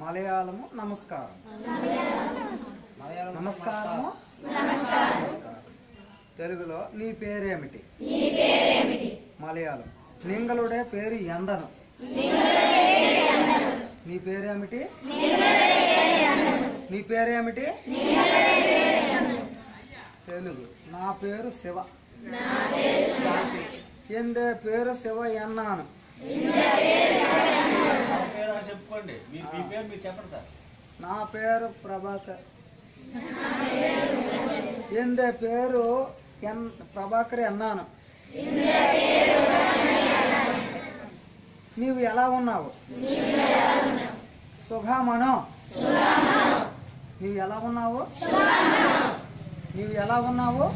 మలయాళము నమస్కారం మలయాళం నమస్కారము నమస్కారం తెలుగులో నీ పేరేమిటి మలయాళం నింగలుడే పేరు ఎందను నీ పేరేమిటి నీ పేరేమిటి తెలుగు నా పేరు శివ ఎందే పేరు శివ ఎన్నాను నా పేరు అని చెప్పుకోండి మీ మీ పేరు మీరు చెప్పండి సార్ నా పేరు ప్రభాకర్ ఎందే పేరు ఎన్ ప్రభాకర్ అన్నాను నీవు ఎలా ఉన్నావు సుఖామనో నీవు ఎలా ఉన్నావు నీవు ఎలా ఉన్నావు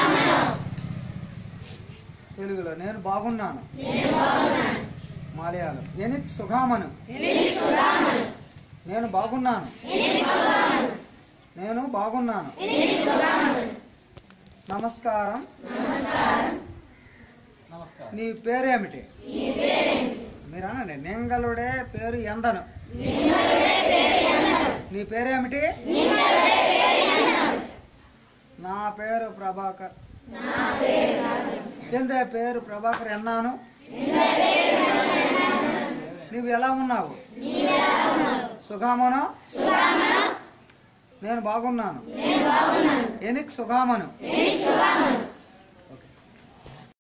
తెలుగులో నేను బాగున్నాను మలయాళం ఎనిక్ సుఖామను నేను బాగున్నాను నేను బాగున్నాను నమస్కారం నమస్కారం నీ పేరేమిటి మీరు అనండి నింగలుడే పేరు ఎందను నీ పేరేమిటి నా పేరు ప్రభాకర్ ఎందే పేరు ప్రభాకర్ ఎన్నాను నువ్వు ఎలా ఉన్నావు సుఖామను నేను బాగున్నాను ఎనిక్ సుఖామను